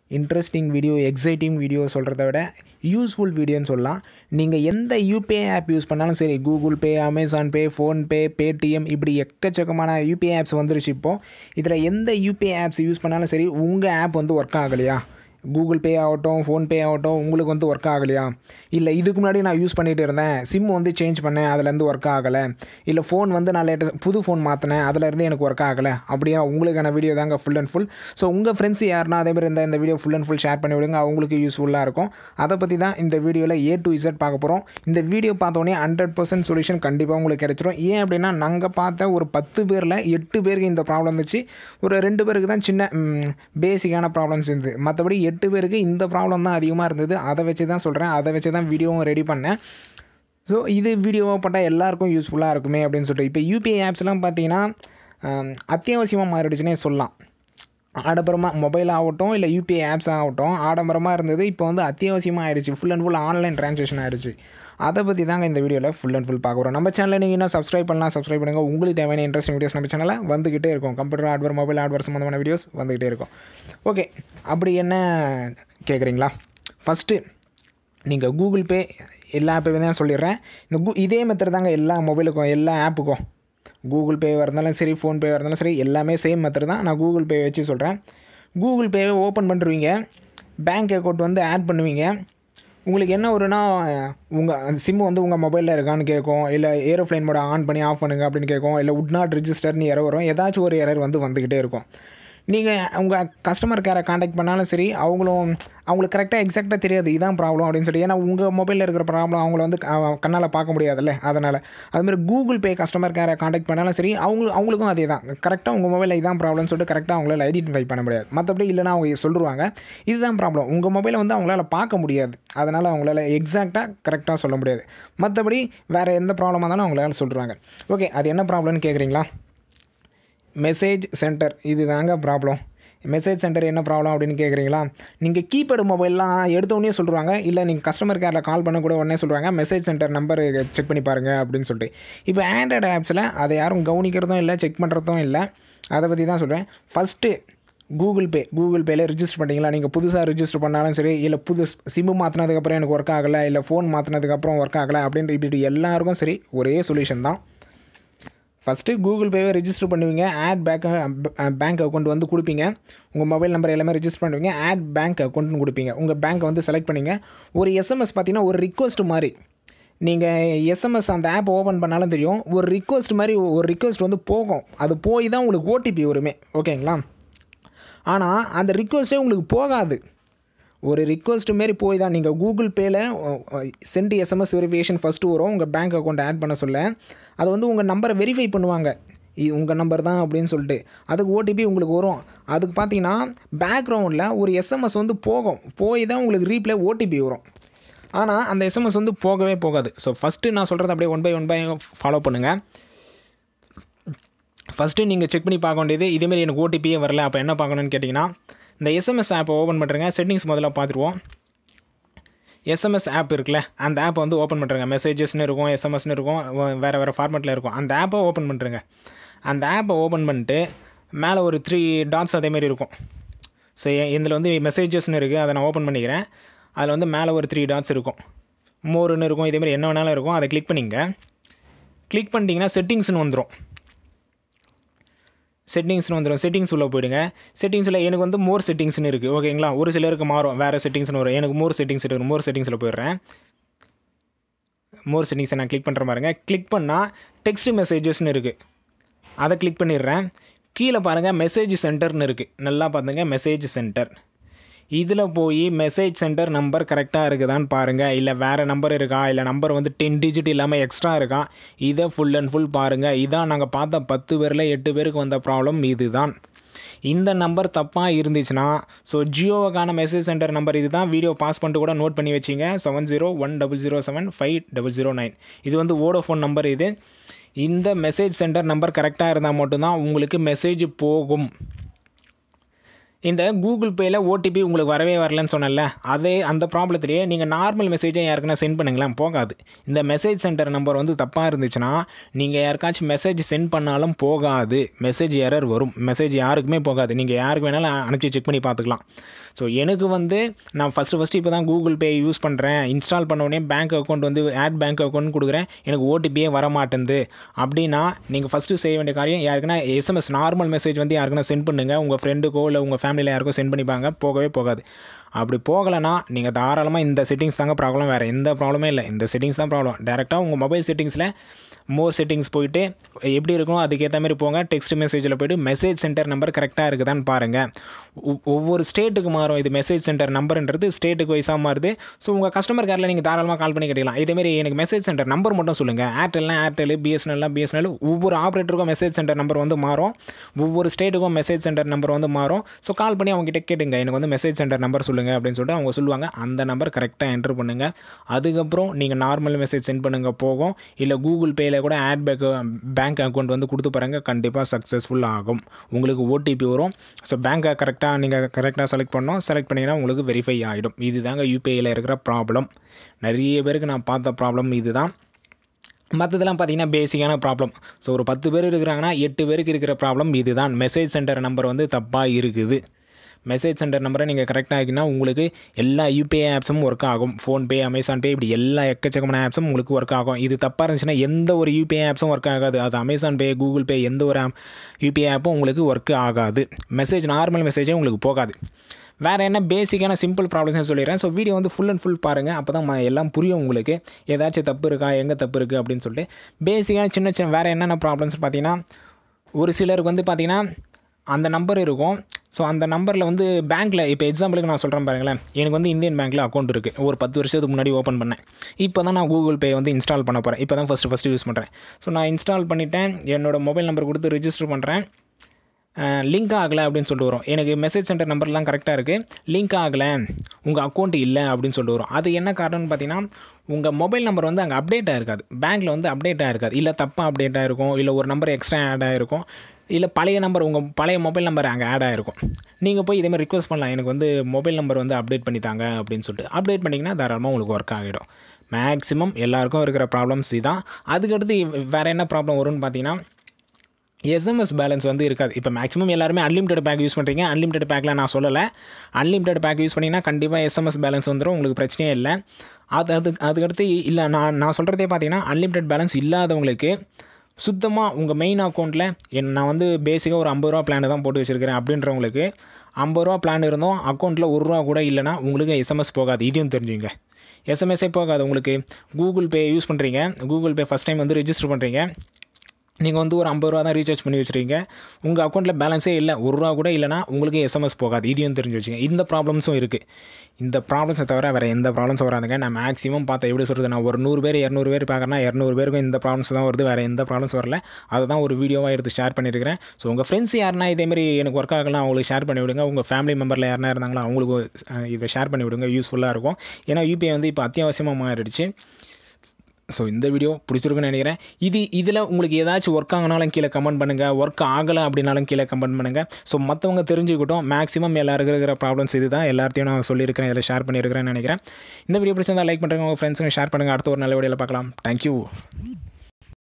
interesting video exciting video சொல்கிறத விட useful வீடியோன்னு சொல்லலாம் நீங்கள் எந்த யூபிஐ ஆப் யூஸ் பண்ணாலும் சரி Google Pay Amazon Pay PhonePe Paytm இப்படி எக்கச்சக்கமான யூபிஐ ஆப்ஸ் வந்துருச்சு இப்போது இதில் எந்த யூபிஐ ஆப்ஸ் யூஸ் பண்ணாலும் சரி உங்கள் ஆப் வந்து ஒர்க் ஆகலையா கூகுள் பே ஆகட்டும் ஃபோன்பே ஆகட்டும் உங்களுக்கு வந்து ஒர்க் ஆகலையா இல்லை இதுக்கு முன்னாடி நான் யூஸ் பண்ணிகிட்டு இருந்தேன் சிம் வந்து சேஞ்ச் பண்ணேன் அதுலேருந்து ஒர்க் ஆகலை இல்லை ஃபோன் வந்து நான் லேட்டஸ்ட் புது ஃபோன் மாற்றினேன் அதுலேருந்து எனக்கு ஒர்க் ஆகலை அப்படியா உங்களுக்கான வீடியோ தாங்க ஃபுல் அண்ட் ஃபுல் ஸோ உங்கள் ஃப்ரெண்ட்ஸ் யாருன்னா அதே மாதிரி இந்த இந்த video full and full share பண்ணி விடுங்க அவங்களுக்கு யூஸ்ஃபுல்லாக இருக்கும் அதை பற்றி தான் இந்த வீடியோவில் ஏ டு இசட் பார்க்க போகிறோம் இந்த வீடியோ பார்த்தோன்னே ஹண்ட்ரட் பர்சன்ட் சொல்யூஷன் கண்டிப்பாக உங்களுக்கு கிடைச்சிரும் ஏன் அப்படின்னா நாங்கள் பார்த்த ஒரு பத்து பேரில் எட்டு பேருக்கு இந்த ப்ராப்ளம் இருந்துச்சு ஒரு ரெண்டு பேருக்கு தான் சின்ன பேசிக்கான ப்ராப்ளம்ஸ் இருந்தது மற்றபடி எட்டு பேருக்கு இந்த ப்ராப்ளம் தான் அதிகமாக இருந்தது அதை வச்சு தான் சொல்கிறேன் அதை வச்சு தான் வீடியோவும் ரெடி பண்ணேன் ஸோ இது வீடியோவை போட்டால் எல்லாருக்கும் யூஸ்ஃபுல்லாக இருக்குமே அப்படின்னு சொல்லிட்டு இப்போ யூபிஐ ஆப்ஸ்லாம் பார்த்தீங்கன்னா அத்தியாவசியமாக மாறிடுச்சுன்னே சொல்லலாம் ஆடம்பரமாக மொபைல் ஆகட்டும் இல்லை யூபிஐ ஆப்ஸ் ஆகட்டும் ஆடம்பரமாக இருந்தது இப்போ வந்து அத்தியாவசியமாக ஆகிடுச்சு full and full online transaction ஆகிடுச்சு அதை பற்றி தாங்க இந்த வீடியோவில் ஃபுல் அண்ட் ஃபுல் பார்க்க போகிறோம் நம்ம சேனலில் நீங்கள் இன்னும் சப்ஸ்கிரைப் பண்ணலாம் சப்ஸ்கிரைப் பண்ணுங்கள் உங்களுக்கு தேவையான இன்ட்ரெஸ்டிங் வீடியோஸ் நம்ம சேனலில் வந்துக்கிட்டே இருக்கும் கம்ப்யூட்டர் ஹார்ட்வேர் மொபைல் ஹார்ட்வேர் சம்மந்தமான வீடியோஸ் வந்துக்கிட்டே இருக்கும் ஓகே அப்படி என்ன கேட்குறீங்களா ஃபஸ்ட்டு நீங்கள் கூகுள் பே எல்லா ஆப்பையும் தான் சொல்லிடுறேன் இந்த கூ இதே மெத்தட் தாங்க எல்லா மொபைலுக்கும் எல்லா ஆப்புக்கும் கூகுள் பே இருந்தாலும் சரி ஃபோன்பே இருந்தாலும் சரி எல்லாமே சேம் மெத்தட் தான் நான் கூகுள் பே வச்சு சொல்கிறேன் கூகுள் பேவை ஓப்பன் பண்ணுறீங்க பேங்க் அக்கௌண்ட் வந்து ஆட் பண்ணுவீங்க உங்களுக்கு என்ன வரும்னா உங்கள் அந்த சிம்மு வந்து உங்கள் மொபைலில் இருக்கான்னு கேட்கும் இல்லை ஏரோப்ளைன் மோட ஆன் பண்ணி ஆஃப் பண்ணுங்க அப்படின்னு கேட்கும் இல்லை உட் நாட் ரிஜிஸ்டர்னு எரர் வரும் ஏதாச்சும் ஒரு எரர் வந்து வந்துக்கிட்டே இருக்கும் நீங்கள் உங்கள் கஸ்டமர் கேரை காண்டாக்ட் பண்ணாலும் சரி அவங்களும் அவங்களுக்கு கரெக்டாக எக்ஸாக்டாக தெரியாது இதான் ப்ராப்ளம் அப்படின்னு சொல்லி ஏன்னா உங்கள் மொபைலில் இருக்கிற ப்ராப்ளம் அவங்கள வந்து கண்ணால் பார்க்க முடியாதுல்ல அதனால் அதுமாதிரி கூகுள் பே கஸ்டமர் கேரை காண்டாக்ட் பண்ணாலும் சரி அவங்க அவங்களுக்கும் அதே தான் கரெக்டாக உங்கள் மொபைலில் இதான் ப்ராப்ளம்னு சொல்லிட்டு கரெக்டாக அவங்களால ஐடென்டிஃபை பண்ண முடியாது மற்றபடி இல்லைனா அவங்க சொல்லுவாங்க இதுதான் ப்ராப்ளம் உங்கள் மொபைலை வந்து அவங்களால பார்க்க முடியாது அதனால் அவங்களால எக்ஸாக்டாக கரெக்டாக சொல்ல முடியாது மற்றபடி வேறு எந்த ப்ராப்ளமாக இருந்தாலும் அவங்களால சொல்கிறாங்க ஓகே அது என்ன ப்ராப்ளம்னு கேட்குறீங்களா மெசேஜ் சென்டர் இது தாங்க ப்ராப்ளம் மெசேஜ் சென்டர் என்ன ப்ராப்ளம் அப்படின்னு கேட்குறீங்களா நீங்கள் கீபேடு மொபைல்லாம் எடுத்தோடனே சொல்லுவாங்க இல்லை நீங்கள் கஸ்டமர் கேரில் கால் பண்ண கூட உடனே சொல்கிறாங்க மெசேஜ் சென்டர் நம்பர் செக் பண்ணி பாருங்கள் அப்படின்னு சொல்லிட்டு இப்போ ஆண்ட்ராய்டு ஆப்ஸில் அதை யாரும் கவனிக்கிறதும் இல்லை செக் பண்ணுறதும் இல்லை அதை பற்றி தான் சொல்கிறேன் ஃபஸ்ட்டு கூகுள் பே கூகுள் பேல ரிஜிஸ்டர் பண்ணிங்களா நீங்கள் புதுசாக ரிஜிஸ்டர் பண்ணாலும் சரி இல்லை புது சிம்மு மாற்றினதுக்கப்புறம் எனக்கு ஒர்க் ஆகலை இல்லை ஃபோன் மாற்றினதுக்கப்புறம் ஒர்க் ஆகலை அப்படின்ற இப்படி எல்லாருக்கும் சரி ஒரே சொல்யூஷன் தான் ஃபஸ்ட்டு கூகுள் பேவை ரிஜிஸ்டர் பண்ணுவீங்க ஆட் பேங்க் பேங்க் அக்கௌண்ட் வந்து கொடுப்பீங்க உங்கள் மொபைல் நம்பர் எல்லாமே ரிஜிஸ்டர் பண்ணுவீங்க ஆட் பேங்க் அக்கௌண்ட்னு கொடுப்பீங்க உங்கள் பேங்க்கை வந்து செலக்ட் பண்ணிங்க ஒரு எஸ்எம்எஸ் பார்த்தீங்கன்னா ஒரு ரிக்வஸ்ட் மாதிரி நீங்கள் எஸ்எம்எஸ் அந்த ஆப் ஓப்பன் பண்ணாலும் தெரியும் ஒரு ரிக்வஸ்ட் மாதிரி ஒரு ரிக்வஸ்ட் வந்து போகும் அது போய் தான் உங்களுக்கு ஓடிபி வருமே ஓகேங்களா ஆனால் அந்த ரிக்வஸ்ட்டே உங்களுக்கு போகாது ஒரு ரிக்வஸ்ட் மாரி போய் தான் நீங்கள் கூகுள் பேயில் சென்ட் எஸ்எம்எஸ் வெரிஃபிகேஷன் ஃபஸ்ட்டு வரும் உங்கள் பேங்க் அக்கௌண்ட் ஆட் பண்ண சொல்ல அது வந்து உங்கள் நம்பரை வெரிஃபை பண்ணுவாங்க இது உங்கள் நம்பர் தான் அப்படின்னு சொல்லிட்டு அதுக்கு ஓடிபி உங்களுக்கு வரும் அதுக்கு பார்த்தீங்கன்னா பேக்ரவுண்டில் ஒரு எஸ்எம்எஸ் வந்து போகும் போய் தான் உங்களுக்கு ரீப்ளே ஓடிபி வரும் ஆனால் அந்த எஸ்எம்எஸ் வந்து போகவே போகாது ஸோ ஃபஸ்ட்டு நான் சொல்கிறது அப்படியே one by one by follow பண்ணுங்கள் ஃபஸ்ட்டு நீங்கள் செக் பண்ணி பார்க்க வேண்டியது இதேமாரி எனக்கு ஓடிபியே வரல அப்போ என்ன பார்க்கணுன்னு கேட்டிங்கன்னா இந்த எஸ்எம்எஸ் ஆப்பை ஓப்பன் பண்ணுறேங்க செட்டிங்ஸ் முதல்ல பார்த்துருவோம் எஸ்எம்எஸ் ஆப் இருக்குல்ல அந்த ஆப்பை வந்து ஓப்பன் பண்ணுறேங்க மெசேஜஸ்னு இருக்கும் எஸ்எம்எஸ்னு இருக்கும் வேறு வேறு ஃபார்மெட்டில் இருக்கும் அந்த ஆப்பை ஓப்பன் பண்ணுறேங்க அந்த ஆப்பை ஓப்பன் பண்ணிட்டு மேலே ஒரு த்ரீ டாட்ஸ் அதேமாரி இருக்கும் ஸோ இதில் வந்து மெசேஜஸ்னு இருக்குது அதை நான் ஓப்பன் பண்ணிக்கிறேன் அதில் வந்து மேலே ஒரு த்ரீ டாட்ஸ் இருக்கும் மோருன்னு இருக்கும் இதேமாரி என்ன வேணாலும் இருக்கும் அதை கிளிக் பண்ணிங்க கிளிக் பண்ணிட்டீங்கன்னா செட்டிங்ஸ்னு வந்துடும் செட்டிங்ஸ்னு வந்துடும் செட்டிங்ஸ் உள்ளே போயிடுங்க செட்டிங்ஸில் எனக்கு வந்து மோர் செட்டிங்ஸ்னு இருக்குது ஓகேங்களா ஒரு சிலருக்கு மாறும் வேறு செட்டிங்ஸ்னு வரும் எனக்கு மோர் செட்டிங்ஸ் இருக்குது மோர் செட்டிங்ஸில் போயிடுறேன் மோர் செட்டிங்ஸை நான் கிளிக் பண்ணுற பாருங்க கிளிக் பண்ணால் டெக்ஸ்ட் மெசேஜஸ்னு இருக்குது அதை கிளிக் பண்ணிடுறேன் கீழே பாருங்கள் மெசேஜ் சென்டர்னு இருக்குது நல்லா பார்த்துங்க மெசேஜ் சென்டர் இதில் போய் மெசேஜ் சென்டர் நம்பர் கரெக்டாக இருக்குதான்னு பாருங்கள் இல்லை வேறு நம்பர் இருக்கா இல்லை நம்பர் வந்து டென் டிஜிட் இல்லாமல் எக்ஸ்ட்ரா இருக்கா இதை ஃபுல் அண்ட் ஃபுல் பாருங்கள் இதான் நாங்கள் பார்த்த பத்து பேரில் எட்டு பேருக்கு வந்த ப்ராப்ளம் இது தான் இந்த நம்பர் தப்பாக இருந்துச்சுன்னா ஸோ ஜியோவுக்கான மெசேஜ் சென்டர் நம்பர் இது தான் வீடியோ பாஸ் பண்ணிட்டு கூட நோட் பண்ணி வச்சிங்க seven zero one double zero seven five double zero nine இது வந்து வோடோஃபோன் நம்பர் இது இந்த மெசேஜ் சென்டர் நம்பர் கரெக்டாக இருந்தால் மட்டும்தான் உங்களுக்கு மெசேஜ் போகும் இந்த கூகுள் பேயில் ஓடிபி உங்களுக்கு வரவே வரலன்னு சொன்னல அதே அந்த ப்ராப்ளத்திலேயே நீங்கள் நார்மல் மெசேஜை யாருக்குன்னா சென்ட் பண்ணுங்களேன் போகாது இந்த மெசேஜ் சென்டர் நம்பர் வந்து தப்பாக இருந்துச்சுன்னா நீங்கள் யாருக்காச்சும் மெசேஜ் சென்ட் பண்ணாலும் போகாது மெசேஜ் எரர் வரும் மெசேஜ் யாருக்குமே போகாது நீங்கள் யாருக்கு வேணாலும் அனுப்பிச்சு செக் பண்ணி பார்த்துக்கலாம் ஸோ எனக்கு வந்து நான் ஃபஸ்ட்டு ஃபஸ்ட்டு இப்போ தான் கூகுள் பே யூஸ் பண்ணுறேன் இன்ஸ்டால் பண்ண உடனே பேங்க் அக்கௌண்ட் வந்து ஆட் பேங்க் அக்கௌண்ட் கொடுக்குறேன் எனக்கு ஓடிபியே வர மாட்டேங்குது அப்படின்னா நீங்கள் ஃபஸ்ட்டு செய்ய வேண்டிய காரியம் யாருக்குன்னா எஸ்எம்எஸ் நார்மல் மெசேஜ் வந்து யாருக்குன்னா சென்ட் பண்ணுங்கள் உங்கள் ஃப்ரெண்டுக்கோ இல்லை உங்கள் ஃபேமிலியில் யாருக்கோ சென்ட் பண்ணிப்பாங்க போகவே போகாது அப்படி போகலைன்னா நீங்கள் தாராளமாக இந்த செட்டிங்ஸ் தாங்க ப்ராப்ளம் வேறு எந்த ப்ராப்ளமே இல்லை இந்த செட்டிங்ஸ் தான் ப்ராப்ளம் டேரெக்டாக உங்கள் மொபைல் செட்டிங்ஸில் மோர் செட்டிங்ஸ் போயிட்டு எப்படி இருக்கும் அதுக்கேற்ற மாதிரி போங்க டெக்ஸ்ட் மெசேஜில் போய்ட்டு மெசேஜ் சென்டர் நம்பர் கரெக்டாக இருக்குதான்னு பாருங்கள் ஒவ்வொரு ஸ்டேட்டுக்கு மாறும் இது மெசேஜ் சென்டர் நம்பர்ன்றது ஸ்டேட்டுக்கு வைஸாக மாறுது ஸோ உங்கள் கஸ்டமர் கேரில் நீங்கள் தாராளமாக கால் பண்ணி கேட்டுக்கலாம் இதேமாரி எனக்கு மெசேஜ் சென்டர் நம்பர் மட்டும் சொல்லுங்கள் ஏர்டெல்லாம் ஏர்டெல் பிஎஸ்என்எல்லாம் பிஎஸ்என்எல் ஒவ்வொரு ஆப்ரேட்டருக்கும் மெசேஜ் சென்டர் நம்பர் வந்து மாறும் ஒவ்வொரு ஸ்டேட்டுக்கும் மெசேஜ் சென்டர் நம்பர் வந்து மாறும் ஸோ கால் பண்ணி அவங்ககிட்ட கேட்டுங்க எனக்கு வந்து மெசேஜ் சென்டர் நம்பர் சொல்லுங்கள் அப்படின்னு சொல்லிட்டு அவங்க சொல்லுவாங்க அந்த நம்பர் கரெக்டாக என்ட்ரு பண்ணுங்கள் அதுக்கப்புறம் நீங்கள் நார்மல் மெசேஜ் சென்ட் பண்ணுங்கள் போகும் இல்லை கூகுள் பேயில் கூட ஆட் பேக் பேங்க் அக்கௌண்ட் வந்து கொடுத்து பாருங்கள் கண்டிப்பாக சக்ஸஸ்ஃபுல் ஆகும் உங்களுக்கு ஓடிபி வரும் ஸோ பேங்க்கை கரெக்டாக நீங்கள் கரெக்டாக செலக்ட் பண்ணோம் செலக்ட் பண்ணிங்கன்னா உங்களுக்கு வெரிஃபை ஆகிடும் இதுதாங்க யூபிஐயில் இருக்கிற ப்ராப்ளம் நிறைய பேருக்கு நான் பார்த்த ப்ராப்ளம் இதுதான் மற்றதெல்லாம் பார்த்தீங்கன்னா பேசிக்கான ப்ராப்ளம் ஸோ ஒரு பத்து பேர் இருக்கிறாங்கன்னா எட்டு பேருக்கு இருக்கிற ப்ராப்ளம் இதுதான் மெசேஜ் சென்டர் நம்பர் வந்து தப்பாக இருக்குது மெசேஜ் சென்டர் நம்பரை நீங்கள் கரெக்டாக ஆகினா உங்களுக்கு எல்லா யூபிஐ ஆப்ஸும் ஒர்க் ஆகும் ஃபோன்பே அமேசான் பே இப்படி எல்லா எக்கச்சக்கமான ஆப்ஸும் உங்களுக்கு ஒர்க் ஆகும் இது தப்பாக இருந்துச்சுன்னா எந்த ஒரு யூபிஐ ஆப்ஸும் ஒர்க் ஆகாது அது அமேசான் பே கூகுள் பே எந்த ஒரு ஆப் யூபிஐ ஆப்பும் உங்களுக்கு ஒர்க் ஆகாது மெசேஜ் நார்மல் மெசேஜே உங்களுக்கு போகாது வேறு என்ன பேசிக்கான சிம்பிள் ப்ராப்ளம்ஸ் சொல்லிடுறேன் ஸோ வீடியோ வந்து ஃபுல் அண்ட் ஃபுல் பாருங்கள் அப்போ தான் எல்லாம் புரியும் உங்களுக்கு ஏதாச்சும் தப்பு இருக்கா எங்கே தப்பு இருக்குது அப்படின்னு சொல்லிட்டு பேசிக்கான சின்ன சின்ன வேறு என்னென்ன ப்ராப்ளம்ஸ் பார்த்தீங்கன்னா ஒரு சிலருக்கு வந்து பார்த்திங்கன்னா அந்த நம்பர் இருக்கும் ஸோ அந்த நம்பரில் வந்து பேங்க்கில் இப்போ எக்ஸாம்பிளுக்கு நான் சொல்கிறேன் பாருங்களேன் எனக்கு வந்து இந்தியன் பேங்க்கில் அக்கௌண்ட் இருக்குது ஒரு பத்து வருஷத்துக்கு முன்னாடி ஓப்பன் பண்ணேன் இப்போ தான் நான் கூகுள் பே வந்து இன்ஸ்டால் பண்ண போகிறேன் இப்போ தான் ஃபஸ்ட்டு ஃபஸ்ட்டு யூஸ் பண்ணுறேன் ஸோ நான் இன்ஸ்டால் பண்ணிவிட்டேன் என்னோடய மொபைல் நம்பர் கொடுத்து ரிஜிஸ்டர் பண்ணுறேன் லிங்க் ஆகலை அப்படின்னு சொல்லிட்டு வரும் எனக்கு மெசேஜ் சென்டர் நம்பர்லாம் கரெக்டாக இருக்குது லிங்க் ஆகலை உங்கள் அக்கௌண்ட் இல்லை அப்படின்னு சொல்லிட்டு வரும் அது என்ன காரணம்னு பார்த்தீங்கன்னா உங்கள் மொபைல் நம்பர் வந்து அங்கே அப்டேட் ஆகிருக்காது பேங்க்கில் வந்து அப்டேட் ஆகிருக்காது இல்லை தப்பாக அப்டேட் ஆகிருக்கும் இல்லை ஒரு நம்பர் எக்ஸ்ட்ரா ஆட் ஆகிருக்கும் இல்லை பழைய நம்பர் உங்கள் பழைய மொபைல் நம்பர் அங்கே ஆட் ஆகிருக்கும் நீங்கள் போய் இதேமாதிரி ரிக்வஸ்ட் பண்ணலாம் எனக்கு வந்து மொபைல் நம்பர் வந்து அப்டேட் பண்ணித்தாங்க அப்படின்னு சொல்லிட்டு அப்டேட் பண்ணிங்கன்னா தாராளமாக உங்களுக்கு ஒர்க் ஆகிடும் மேக்ஸிமம் எல்லாருக்கும் இருக்கிற ப்ராப்ளம்ஸ் இதுதான் அதுக்கடுத்து வேறு என்ன ப்ராப்ளம் வரும்னு பார்த்தீங்கன்னா எஸ்எம்எஸ் பேலன்ஸ் வந்து இருக்காது இப்போ மேக்ஸிமம் எல்லாருமே அன்லிமிட்டட் பேக் யூஸ் பண்ணுறீங்க அன்லிமிட்டட் பேக்கில் நான் சொல்லலை அன்லிமிட்டட் பேக் யூஸ் பண்ணிங்கன்னா கண்டிப்பாக எஸ்எம்எஸ் பேலன்ஸ் வந்துடும் உங்களுக்கு பிரச்சனையே இல்லை அது அது அதுக்கடுத்து இல்லை நான் நான் சொல்கிறதே பார்த்தீங்கன்னா அன்லிமிட்டட் பேலன்ஸ் இல்லாதவங்களுக்கு சுத்தமாக உங்கள் மெயின் அக்கௌண்ட்டில் என் நான் வந்து பேசிக்காக ஒரு ஐம்பது ரூபா பிளான் தான் போட்டு வச்சுருக்கிறேன் அப்படின்றவங்களுக்கு ஐம்பது ரூபா பிளான் இருந்தோம் அக்கௌண்ட்டில் ஒரு ரூபா கூட இல்லைனா உங்களுக்கு எஸ்எம்எஸ் போகாது இதையும் தெரிஞ்சுங்க எஸ்எம்எஸ்ஸே போகாது உங்களுக்கு கூகுள் பே யூஸ் பண்ணுறீங்க கூகுள் பே ஃபஸ்ட் டைம் வந்து ரிஜிஸ்டர் பண்ணுறீங்க நீங்கள் வந்து ஒரு ஐம்பது ரூபா தான் ரீசார்ஜ் பண்ணி வச்சுருக்கீங்க உங்கள் அக்கௌண்ட்டில் பேலன்ஸே இல்லை ஒரு ரூபா கூட இல்லைனா உங்களுக்கு எஸ்எம்எஸ் போகாது இதையும் தெரிஞ்சு வச்சுங்க இந்த ப்ராப்ளம்ஸும் இருக்குது இந்த ப்ராப்ளம்ஸை தவிர வேறு எந்த ப்ராப்ளம்ஸும் வராதுங்க நான் மேக்ஸிமம் பார்த்து எப்படி சொல்கிறது நான் ஒரு நூறு பேர் இரநூறு பேர் பார்க்குறேன்னா இரநூறு பேருக்கும் இந்த ப்ராப்ளம்ஸ் தான் வருது வேறு எந்த ப்ராப்ளம்ஸ் வரல அதை தான் ஒரு வீடியோவாக எடுத்து ஷேர் பண்ணியிருக்கிறேன் ஸோ உங்கள் ஃப்ரெண்ட்ஸ் யாருனா இதேமாரி எனக்கு ஒர்க் ஆகலாம் அவங்களுக்கு ஷேர் பண்ணி விடுங்க உங்கள் ஃபேமிலி மெம்பரில் யாருனா இருந்தாங்களோ அவங்களுக்கு இதை ஷேர் பண்ணி விடுங்க யூஸ்ஃபுல்லாக இருக்கும் ஏன்னா யூபிஐ வந்து இப்போ அத்தியாவசியமாக மாறிடுச்சு ஸோ இந்த வீடியோ பிடிச்சிருக்குன்னு நினைக்கிறேன் இது இதில் உங்களுக்கு ஏதாச்சும் ஒர்க் ஆகினாலும் கீழே கமெண்ட் பண்ணுங்கள் ஒர்க் ஆகலை அப்படின்னாலும் கீழே கமெண்ட் பண்ணுங்கள் ஸோ மற்றவங்க தெரிஞ்சுக்கிட்டோம் மேக்ஸிமம் எல்லாருக்கும் இருக்கிற ப்ராப்ளம்ஸ் இது தான் எல்லாத்தையும் நான் சொல்லியிருக்கிறேன் இதில் ஷேர் பண்ணியிருக்கிறேன்னு நினைக்கிறேன் இந்த வீடியோ பிடிச்சிருந்தா லைக் பண்ணுறேங்க உங்கள் ஃப்ரெண்ட்ஸுங்க ஷேர் பண்ணுங்கள் அடுத்த ஒரு நல்ல வீடியோவில் பார்க்கலாம் தேங்க்யூ